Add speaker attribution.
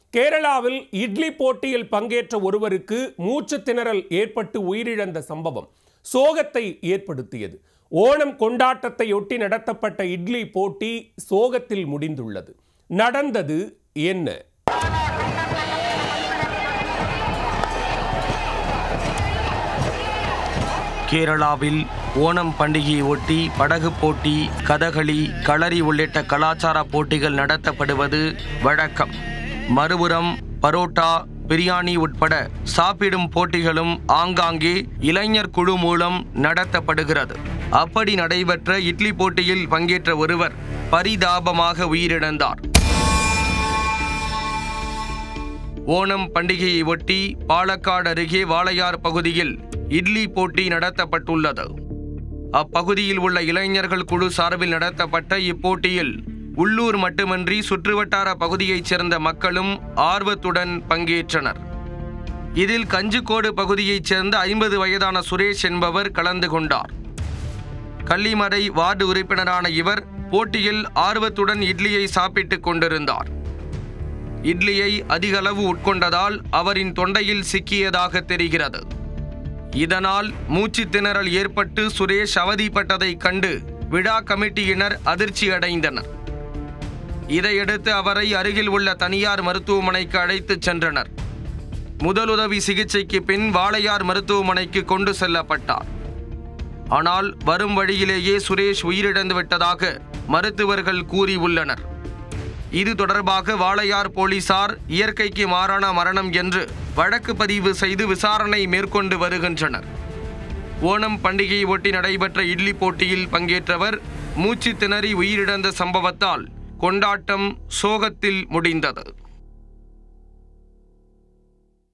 Speaker 1: கேரளாவில் இட்லி போட்டியில் பங்கேற்ற ஒருவருக்கு மூச்சு திணறல் ஏற்பட்டு உயிரிழந்த சம்பவம் சோகத்தை ஏற்படுத்தியது ஓணம் கொண்டாட்டத்தையொட்டி நடத்தப்பட்ட இட்லி போட்டி சோகத்தில் முடிந்துள்ளது நடந்தது என்ன
Speaker 2: கேரளாவில் ஓணம் பண்டிகையை ஒட்டி படகு போட்டி கதகளி களரி உள்ளிட்ட கலாச்சார போட்டிகள் நடத்தப்படுவது வழக்கம் மறுபுறம் பரோட்டா பிரியாணி உட்பட சாப்பிடும் போட்டிகளும் ஆங்காங்கே இளைஞர் குழு மூலம் நடத்தப்படுகிறது அப்படி நடைபெற்ற இட்லி போட்டியில் பங்கேற்ற ஒருவர் பரிதாபமாக உயிரிழந்தார் ஓணம் பண்டிகையை ஒட்டி பாலக்காடு அருகே வாளையார் பகுதியில் இட்லி போட்டி நடத்தப்பட்டுள்ளது அப்பகுதியில் உள்ள இளைஞர்கள் குழு சார்பில் நடத்தப்பட்ட இப்போட்டியில் உள்ளூர் மட்டுமின்றி சுற்றுவட்டார பகுதியைச் சேர்ந்த மக்களும் ஆர்வத்துடன் பங்கேற்றனர் இதில் கஞ்சிக்கோடு பகுதியைச் சேர்ந்த ஐம்பது வயதான சுரேஷ் என்பவர் கலந்து கொண்டார் கள்ளிமறை வார்டு உறுப்பினரான இவர் போட்டியில் ஆர்வத்துடன் இட்லியை சாப்பிட்டுக் கொண்டிருந்தார் இட்லியை அதிகளவு உட்கொண்டதால் அவரின் தொண்டையில் சிக்கியதாக தெரிகிறது இதனால் மூச்சு திணறல் ஏற்பட்டு சுரேஷ் அவதிப்பட்டதைக் கண்டு விழா கமிட்டியினர் அதிர்ச்சி அடைந்தனர் இதையடுத்து அவரை அருகில் உள்ள தனியார் மருத்துவமனைக்கு அழைத்துச் சென்றனர் முதலுதவி சிகிச்சைக்கு பின் வாளையார் மருத்துவமனைக்கு கொண்டு செல்லப்பட்டார் ஆனால் வரும் வழியிலேயே சுரேஷ் உயிரிழந்து விட்டதாக மருத்துவர்கள் கூறியுள்ளனர் இது தொடர்பாக வாளையார் போலீசார் இயற்கைக்கு மாறான மரணம் என்று வழக்கு பதிவு செய்து விசாரணை மேற்கொண்டு வருகின்றனர் ஓணம் பண்டிகையை ஒட்டி நடைபெற்ற இட்லி போட்டியில் பங்கேற்றவர் மூச்சு திணறி உயிரிழந்த சம்பவத்தால் கொண்டாட்டம் சோகத்தில் முடிந்தது